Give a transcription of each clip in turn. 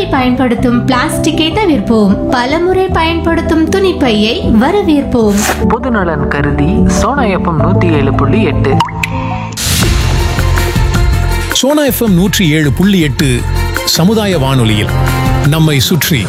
பயன்படுத்தும் பிளாஸ்டிக்கை தவிர்ப்போம் பலமுறை பயன்படுத்தும் துணிப்பையை வரவேற்போம் பொதுநலன் கருதி சோனா எஃப்எம் நூற்றி ஏழு புள்ளி எட்டு சோனா எஃப்எம் நூற்றி ஏழு புள்ளி எட்டு சமுதாய வானொலியில் நம்மை சுற்றி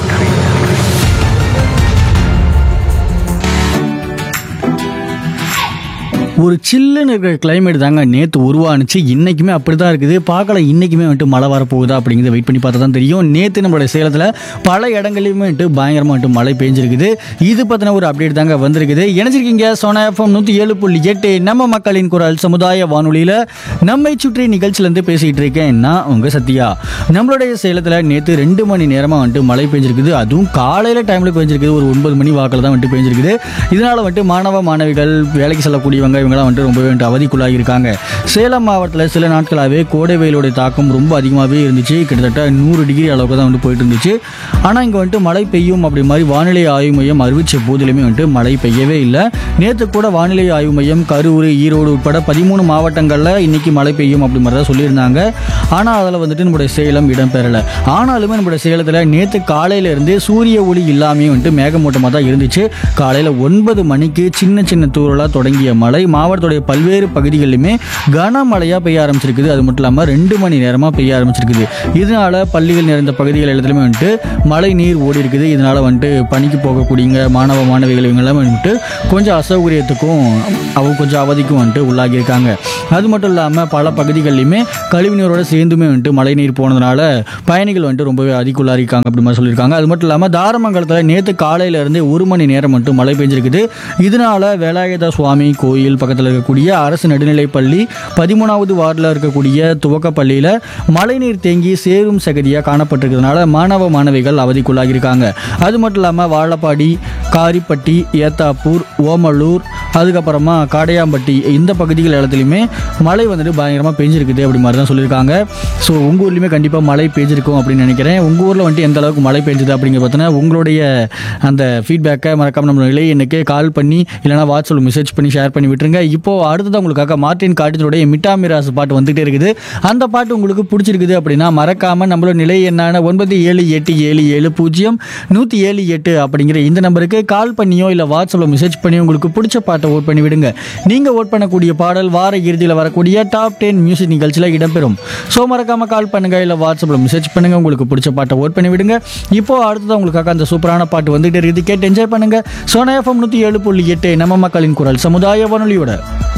ஒரு சில்லுன்னு இருக்கிற கிளைமேட் தாங்க நேற்று உருவானுச்சு இன்றைக்குமே அப்படி தான் இருக்குது பார்க்கல இன்றைக்குமே வந்துட்டு மழை வரப்போகுதா அப்படிங்கிறத வெயிட் பண்ணி பார்த்தா தான் தெரியும் நேற்று நம்மளுடைய சேலத்தில் பல இடங்களையுமே வந்துட்டு பயங்கரமாக வந்துட்டு மழை பெஞ்சிருக்குது இது பற்றின ஒரு அப்டேட் தாங்க வந்திருக்குது இணைஞ்சிருக்கீங்க சோனா எஃப்எம் நூற்றி ஏழு புள்ளி எட்டு நம்ம மக்களின் குரல் சமுதாய வானொலியில் நம்மை சுற்றி நிகழ்ச்சியிலேருந்து பேசிகிட்டு இருக்கேன் நான் உங்கள் சத்யா நம்மளுடைய சேலத்தில் நேற்று ரெண்டு மணி நேரமாக வந்துட்டு மழை பெஞ்சிருக்குது அதுவும் காலையில் டைமில் பெஞ்சிருக்குது ஒரு ஒன்பது மணி வாக்கில் தான் வந்துட்டு பெஞ்சிருக்குது இதனால் வந்துட்டு மாணவ மாணவிகள் வேலைக்கு செல்லக்கூடியவங்க இவங்கெல்லாம் வந்துட்டு ரொம்பவே வந்துட்டு அவதிக்குள்ளாகி இருக்காங்க சேலம் மாவட்டத்தில் சில நாட்களாகவே கோடை வெயிலுடைய தாக்கம் ரொம்ப அதிகமாகவே இருந்துச்சு கிட்டத்தட்ட நூறு டிகிரி அளவுக்கு தான் வந்துட்டு போயிட்டு இருந்துச்சு ஆனால் இங்கே வந்துட்டு மழை பெய்யும் அப்படி மாதிரி வானிலை ஆய்வு மையம் அறிவிச்ச போதிலுமே வந்துட்டு மழை பெய்யவே இல்லை நேற்று கூட வானிலை ஆய்வு மையம் கரூர் ஈரோடு உட்பட பதிமூணு மாவட்டங்களில் இன்னைக்கு மழை பெய்யும் அப்படி மாதிரி தான் சொல்லியிருந்தாங்க ஆனால் அதில் வந்துட்டு நம்முடைய சேலம் இடம்பெறலை ஆனாலுமே நம்முடைய சேலத்தில் நேற்று காலையிலேருந்து சூரிய ஒளி இல்லாமே வந்துட்டு மேகமூட்டமாக தான் இருந்துச்சு காலையில் ஒன்பது மணிக்கு சின்ன சின்ன தூரலாக தொடங்கிய மழை மாவட்டத்துடைய பல்வேறு பகுதிகளிலுமே கனமழையாக பெய்ய ஆரம்பிச்சிருக்குது அது மட்டும் இல்லாமல் ரெண்டு மணி நேரமாக பெய்ய ஆரம்பிச்சிருக்குது இதனால பள்ளிகள் நிறைந்த பகுதிகள் எல்லாத்துலேயுமே வந்துட்டு மழை நீர் ஓடி இருக்குது இதனால வந்துட்டு பணிக்கு போகக்கூடியங்க மாணவ மாணவிகள் இவங்கெல்லாம் வந்துட்டு கொஞ்சம் அசௌகரியத்துக்கும் அவங்க கொஞ்சம் அவதிக்கும் வந்துட்டு உள்ளாகி இருக்காங்க அது மட்டும் இல்லாமல் பல பகுதிகளிலுமே கழிவுநீரோட சேர்ந்துமே வந்துட்டு மழை நீர் போனதுனால பயணிகள் வந்துட்டு ரொம்பவே அதிகுள்ளாக இருக்காங்க அப்படி மாதிரி சொல்லியிருக்காங்க அது மட்டும் இல்லாமல் தாரமங்கலத்தில் நேற்று காலையிலேருந்து ஒரு மணி நேரம் மட்டும் மழை பெஞ்சிருக்குது இதனால வேலாயுத சுவாமி கோயில் பக்கத்தில் இருக்கக்கூடிய அரசு நடுநிலைப்பள்ளி பதிமூணாவது வார்டில் இருக்கக்கூடிய துவக்கப்பள்ளியில் மழைநீர் தேங்கி சேரும் சகதியாக காணப்பட்டிருக்கிறதுனால மாணவ மாணவிகள் அவதிக்குள்ளாகி இருக்காங்க அது மட்டும் இல்லாமல் வாழப்பாடி காரிப்பட்டி ஏத்தாப்பூர் ஓமலூர் அதுக்கப்புறமா காடையாம்பட்டி இந்த பகுதிகள் இடத்துலையுமே மழை வந்துட்டு பயங்கரமாக பெஞ்சிருக்குது அப்படி மாதிரி தான் சொல்லியிருக்காங்க ஸோ உங்கள் ஊர்லேயுமே கண்டிப்பாக மழை பெஞ்சிருக்கும் அப்படின்னு நினைக்கிறேன் உங்கள் ஊரில் வந்துட்டு எந்த அளவுக்கு மழை பெஞ்சுது அப்படிங்கிற பார்த்தீங்கன்னா உங்களுடைய அந்த ஃபீட்பேக்கை மறக்காம நம்ம நிலை எனக்கு கால் பண்ணி இல்லைனா வாட்ஸ்அப்பில் மெசேஜ் பண்ணி ஷேர் பண்ணி விட்டுருங்க இப்போ அடுத்தது உங்களுக்காக மார்ட்டின் காட்டினுடைய மிட்டாமிராஸ் பாட்டு வந்துகிட்டே இருக்குது அந்த பாட்டு உங்களுக்கு பிடிச்சிருக்குது அப்படின்னா மறக்காம நம்மளோட நிலை என்னான ஒன்பது ஏழு எட்டு ஏழு ஏழு பூஜ்ஜியம் நூற்றி ஏழு எட்டு அப்படிங்கிற இந்த நம்பருக்கு கால் பண்ணியோ இல்லை வாட்ஸ்அப்பில் மெசேஜ் பண்ணியோ உங்களுக்கு பிடிச்ச பாட்டை ஓட் பண்ணி விடுங்க நீங்கள் ஓட் பண்ணக்கூடிய பாடல் வார இறுதியில் வரக்கூடிய டாப் டென் மியூசிக் நிகழ்ச்சியில் இடம்பெறும் ஸோ மறக்காம கால் பண்ணுங்க இல்லை வாட்ஸ்அப்பில் மெசேஜ் பண்ணுங்க உங்களுக்கு பிடிச்ச பாட்டை ஓட் பண்ணி விடுங்க இப்போ அடுத்தது உங்களுக்காக அந்த சூப்பரான பாட்டு வந்துகிட்டே இருக்குது கேட்டு என்ஜாய் பண்ணுங்க சோனா எஃப்எம் நூற்றி ஏழு புள்ளி எட்டு நம்ம மக்களின் குரல் சமுதாய வானொலியோட